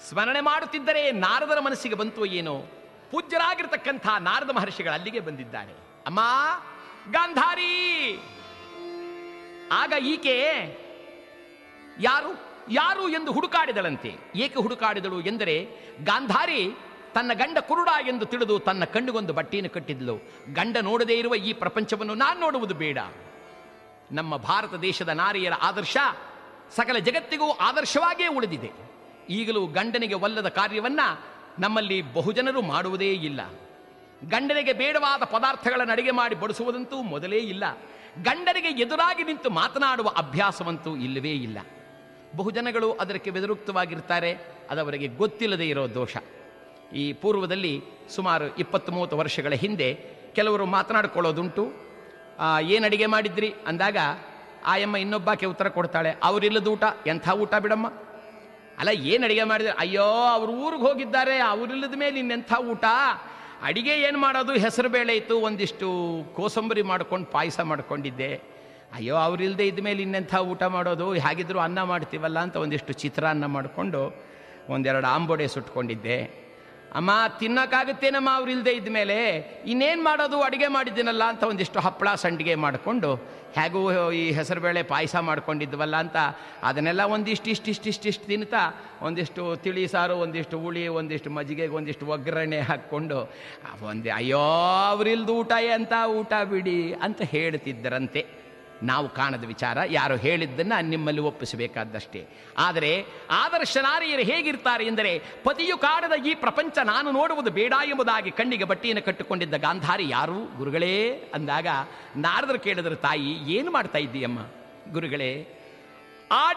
ಸ್ಮರಣೆ ಮಾಡುತ್ತಿದ್ದರೆ ನಾರದರ ಮನಸ್ಸಿಗೆ ಬಂತು ಏನೋ ಪೂಜ್ಯರಾಗಿರ್ತಕ್ಕಂಥ ನಾರದ ಮಹರ್ಷಿಗಳು ಅಲ್ಲಿಗೆ ಬಂದಿದ್ದಾರೆ ಅಮ್ಮ ಗಾಂಧಾರಿ ಆಗ ಈಕೆ ಯಾರು ಯಾರು ಎಂದು ಹುಡುಕಾಡಿದಳಂತೆ ಏಕೆ ಹುಡುಕಾಡಿದಳು ಎಂದರೆ ಗಾಂಧಾರಿ ತನ್ನ ಗಂಡ ಕುರುಡ ಎಂದು ತಿಳಿದು ತನ್ನ ಕಣ್ಣಿಗೊಂದು ಬಟ್ಟೆಯನ್ನು ಕಟ್ಟಿದ್ಲು ಗಂಡ ನೋಡದೇ ಇರುವ ಈ ಪ್ರಪಂಚವನ್ನು ನಾನು ನೋಡುವುದು ಬೇಡ ನಮ್ಮ ಭಾರತ ದೇಶದ ನಾರಿಯರ ಆದರ್ಶ ಸಕಲ ಜಗತ್ತಿಗೂ ಆದರ್ಶವಾಗಿಯೇ ಉಳಿದಿದೆ ಈಗಲೂ ಗಂಡನಿಗೆ ಒಲ್ಲದ ಕಾರ್ಯವನ್ನ ನಮ್ಮಲ್ಲಿ ಬಹುಜನರು ಮಾಡುವುದೇ ಇಲ್ಲ ಗಂಡನಿಗೆ ಬೇಡವಾದ ಪದಾರ್ಥಗಳನ್ನು ಅಡಿಗೆ ಮಾಡಿ ಬಡಿಸುವುದಂತೂ ಮೊದಲೇ ಇಲ್ಲ ಗಂಡನಿಗೆ ಎದುರಾಗಿ ನಿಂತು ಮಾತನಾಡುವ ಅಭ್ಯಾಸವಂತೂ ಇಲ್ಲವೇ ಇಲ್ಲ ಬಹುಜನಗಳು ಅದಕ್ಕೆ ಬೆದರುಕ್ತವಾಗಿರ್ತಾರೆ ಅದವರಿಗೆ ಗೊತ್ತಿಲ್ಲದೆ ಇರೋ ದೋಷ ಈ ಪೂರ್ವದಲ್ಲಿ ಸುಮಾರು ಇಪ್ಪತ್ತು ಮೂವತ್ತು ವರ್ಷಗಳ ಹಿಂದೆ ಕೆಲವರು ಮಾತನಾಡಿಕೊಳ್ಳೋದುಂಟು ಏನು ಅಡಿಗೆ ಮಾಡಿದ್ರಿ ಅಂದಾಗ ಆಯಮ್ಮ ಇನ್ನೊಬ್ಬಾಕೆ ಉತ್ತರ ಕೊಡ್ತಾಳೆ ಅವರಿಲ್ಲದ ಊಟ ಎಂಥ ಊಟ ಬಿಡಮ್ಮ ಅಲ್ಲ ಏನು ಅಡಿಗೆ ಮಾಡಿದ್ರೆ ಅಯ್ಯೋ ಅವ್ರ ಊರಿಗೆ ಹೋಗಿದ್ದಾರೆ ಅವರಿಲ್ಲದ ಮೇಲೆ ಇನ್ನೆಂಥ ಊಟ ಅಡಿಗೆ ಏನು ಮಾಡೋದು ಹೆಸರು ಬೇಳೆ ಇತ್ತು ಒಂದಿಷ್ಟು ಕೋಸಂಬರಿ ಮಾಡ್ಕೊಂಡು ಪಾಯಸ ಮಾಡ್ಕೊಂಡಿದ್ದೆ ಅಯ್ಯೋ ಅವರಿಲ್ಲದೆ ಇದ್ದ ಮೇಲೆ ಇನ್ನೆಂಥ ಊಟ ಮಾಡೋದು ಹೇಗಿದ್ರು ಅನ್ನ ಮಾಡ್ತೀವಲ್ಲ ಅಂತ ಒಂದಿಷ್ಟು ಚಿತ್ರಾನ್ನ ಮಾಡಿಕೊಂಡು ಒಂದೆರಡು ಆಂಬೋಡೆ ಸುಟ್ಕೊಂಡಿದ್ದೆ ಅಮ್ಮ ತಿನ್ನೋಕ್ಕಾಗುತ್ತೇನಮ್ಮ ಅವ್ರು ಇಲ್ಲದೆ ಇದ್ಮೇಲೆ ಇನ್ನೇನು ಮಾಡೋದು ಅಡುಗೆ ಮಾಡಿದ್ದೀನಲ್ಲ ಅಂತ ಒಂದಿಷ್ಟು ಹಪ್ಪಳ ಸಂಡಿಗೆ ಮಾಡಿಕೊಂಡು ಹೇಗೂ ಈ ಹೆಸರುಬೇಳೆ ಪಾಯಸ ಮಾಡ್ಕೊಂಡಿದ್ವಲ್ಲ ಅಂತ ಅದನ್ನೆಲ್ಲ ಒಂದಿಷ್ಟು ಇಷ್ಟು ಇಷ್ಟು ಇಷ್ಟು ಇಷ್ಟು ತಿನ್ನುತ್ತಾ ಒಂದಿಷ್ಟು ತಿಳಿ ಸಾರು ಒಂದಿಷ್ಟು ಹುಳಿ ಒಂದಿಷ್ಟು ಮಜ್ಜಿಗೆಗೆ ಒಂದಿಷ್ಟು ಒಗ್ಗರಣೆ ಹಾಕ್ಕೊಂಡು ಒಂದೇ ಅಯ್ಯೋ ಅವ್ರಿಲ್ದು ಊಟ ಅಂತ ಊಟ ಬಿಡಿ ಅಂತ ಹೇಳ್ತಿದ್ದರಂತೆ ನಾವು ಕಾಣದ ವಿಚಾರ ಯಾರು ಹೇಳಿದ್ದನ್ನು ನಿಮ್ಮಲ್ಲಿ ಒಪ್ಪಿಸಬೇಕಾದಷ್ಟೇ ಆದರೆ ಆದರ್ಶ ನಾರಿಯರು ಹೇಗಿರ್ತಾರೆ ಎಂದರೆ ಪತಿಯು ಕಾಡದ ಈ ಪ್ರಪಂಚ ನಾನು ನೋಡುವುದು ಬೇಡ ಎಂಬುದಾಗಿ ಕಣ್ಣಿಗೆ ಬಟ್ಟೆಯನ್ನು ಕಟ್ಟಿಕೊಂಡಿದ್ದ ಗಾಂಧಾರಿ ಯಾರು ಗುರುಗಳೇ ಅಂದಾಗ ನಾರದರು ಕೇಳಿದ್ರು ತಾಯಿ ಏನು ಮಾಡ್ತಾ ಇದ್ದೀಯಮ್ಮ ಗುರುಗಳೇ ಆ